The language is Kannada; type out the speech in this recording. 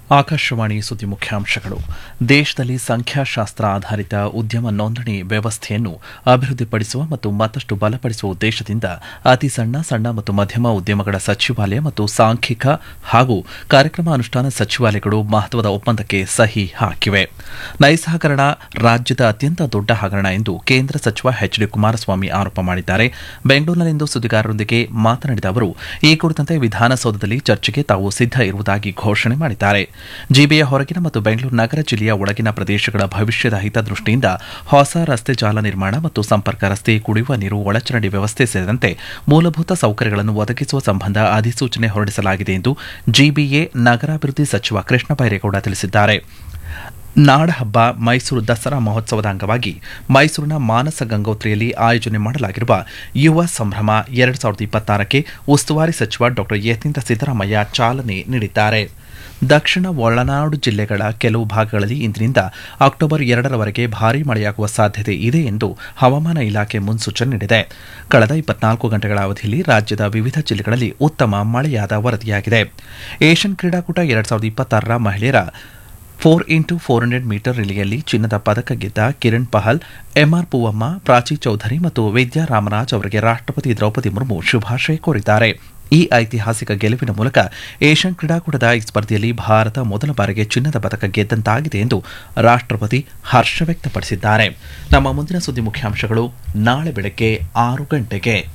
ಆಕಾಶವಾಣಿ ಸುದ್ದಿ ಮುಖ್ಯಾಂಶಗಳು ದೇಶದಲ್ಲಿ ಸಂಖ್ಯಾಶಾಸ್ತ್ರ ಆಧಾರಿತ ಉದ್ಯಮ ನೋಂದಣಿ ವ್ಯವಸ್ಥೆಯನ್ನು ಅಭಿವೃದ್ಧಿಪಡಿಸುವ ಮತ್ತು ಮತ್ತಷ್ಟು ಬಲಪಡಿಸುವ ಉದ್ದೇಶದಿಂದ ಅತಿ ಸಣ್ಣ ಸಣ್ಣ ಮತ್ತು ಮಧ್ಯಮ ಉದ್ಯಮಗಳ ಸಚಿವಾಲಯ ಮತ್ತು ಸಾಂಖ್ಯಿಕ ಹಾಗೂ ಕಾರ್ಯಕ್ರಮ ಅನುಷ್ಠಾನ ಸಚಿವಾಲಯಗಳು ಮಹತ್ವದ ಒಪ್ಪಂದಕ್ಕೆ ಸಹಿ ಹಾಕಿವೆ ನೈಸಹಕರಣ ರಾಜ್ಯದ ಅತ್ಯಂತ ದೊಡ್ಡ ಹಗರಣ ಎಂದು ಕೇಂದ್ರ ಸಚಿವ ಎಚ್ ಡಿ ಕುಮಾರಸ್ವಾಮಿ ಆರೋಪ ಮಾಡಿದ್ದಾರೆ ಬೆಂಗಳೂರಿನಲ್ಲಿಂದು ಸುದ್ದಿಗಾರರೊಂದಿಗೆ ಮಾತನಾಡಿದ ಅವರು ಈ ಕುರಿತಂತೆ ವಿಧಾನಸೌಧದಲ್ಲಿ ಚರ್ಚೆಗೆ ತಾವು ಸಿದ್ಧ ಇರುವುದಾಗಿ ಘೋಷಣೆ ಮಾಡಿದ್ದಾರೆ ಜಿಬಿಯ ಹೊರಗಿನ ಮತ್ತು ಬೆಂಗಳೂರು ನಗರ ಜಿಲ್ಲೆಯ ಒಳಗಿನ ಪ್ರದೇಶಗಳ ಭವಿಷ್ಯದ ಹಿತದೃಷ್ಟಿಯಿಂದ ಹೊಸ ರಸ್ತೆ ಜಾಲ ನಿರ್ಮಾಣ ಮತ್ತು ಸಂಪರ್ಕ ರಸ್ತೆ ಕುಡಿಯುವ ನೀರು ಒಳಚರಂಡಿ ವ್ಯವಸ್ಥೆ ಸೇರಿದಂತೆ ಮೂಲಭೂತ ಸೌಕರ್ಯಗಳನ್ನು ಒದಗಿಸುವ ಸಂಬಂಧ ಅಧಿಸೂಚನೆ ಹೊರಡಿಸಲಾಗಿದೆ ಎಂದು ಜಿಬಿಎ ನಗರಾಭಿವೃದ್ಧಿ ಸಚಿವ ಕೃಷ್ಣ ಬೈರೇಗೌಡ ತಿಳಿಸಿದ್ದಾರೆ ನಾಡಹಬ್ಬ ಮೈಸೂರು ದಸರಾ ಮಹೋತ್ಸವದ ಅಂಗವಾಗಿ ಮೈಸೂರಿನ ಮಾನಸ ಗಂಗೋತ್ರಿಯಲ್ಲಿ ಆಯೋಜನೆ ಮಾಡಲಾಗಿರುವ ಯುವ ಸಂಭ್ರಮ ಎರಡು ಸಾವಿರದ ಇಪ್ಪತ್ತಾರಕ್ಕೆ ಉಸ್ತುವಾರಿ ಸಚಿವ ಡಾ ಯತೀಂದ್ರ ಸಿದ್ದರಾಮಯ್ಯ ಚಾಲನೆ ನೀಡಿದ್ದಾರೆ ದಕ್ಷಿಣ ಒಳನಾಡು ಜಿಲ್ಲೆಗಳ ಕೆಲವು ಭಾಗಗಳಲ್ಲಿ ಇಂದಿನಿಂದ ಅಕ್ಟೋಬರ್ ಎರಡರವರೆಗೆ ಭಾರೀ ಮಳೆಯಾಗುವ ಸಾಧ್ಯತೆ ಇದೆ ಎಂದು ಹವಾಮಾನ ಇಲಾಖೆ ಮುನ್ಸೂಚನೆ ನೀಡಿದೆ ಕಳೆದ ಇಪ್ಪತ್ನಾಲ್ಕು ಗಂಟೆಗಳ ಅವಧಿಯಲ್ಲಿ ರಾಜ್ಯದ ವಿವಿಧ ಜಿಲ್ಲೆಗಳಲ್ಲಿ ಉತ್ತಮ ಮಳೆಯಾದ ವರದಿಯಾಗಿದೆ ಏಷ್ಯನ್ ಕ್ರೀಡಾಕೂಟ ಎರಡ್ ಸಾವಿರದ ಇಪ್ಪತ್ತಾರರ ಮಹಿಳೆಯರ four into four hundred metre ರಿಲೆಯಲ್ಲಿ ಚಿನ್ನದ ಪದಕ ಗೆದ್ದ ಕಿರಣ್ ಪಹಲ್ ಎಂಆರ್ ಪೂವಮ್ಮ ಪ್ರಾಚಿ ಚೌಧರಿ ಮತ್ತು ವಿದ್ಯಾ ರಾಮರಾಜ್ ಅವರಿಗೆ ರಾಷ್ಟ್ರಪತಿ ದ್ರೌಪದಿ ಮುರ್ಮು ಶುಭಾಶಯ ಕೋರಿದ್ದಾರೆ ಈ ಐತಿಹಾಸಿಕ ಗೆಲುವಿನ ಮೂಲಕ ಏಷ್ಯನ್ ಕ್ರೀಡಾಕೂಟದ ಈ ಸ್ಪರ್ಧೆಯಲ್ಲಿ ಭಾರತ ಮೊದಲ ಬಾರಿಗೆ ಚಿನ್ನದ ಪದಕ ಗೆದ್ದಂತಾಗಿದೆ ಎಂದು ರಾಷ್ಟ್ರಪತಿ ಹರ್ಷ ವ್ಯಕ್ತಪಡಿಸಿದ್ದಾರೆ ನಮ್ಮ ಮುಂದಿನ ಸುದ್ದಿ ಮುಖ್ಯಾಂಶಗಳು ನಾಳೆ ಬೆಳಗ್ಗೆ ಆರು ಗಂಟೆಗೆ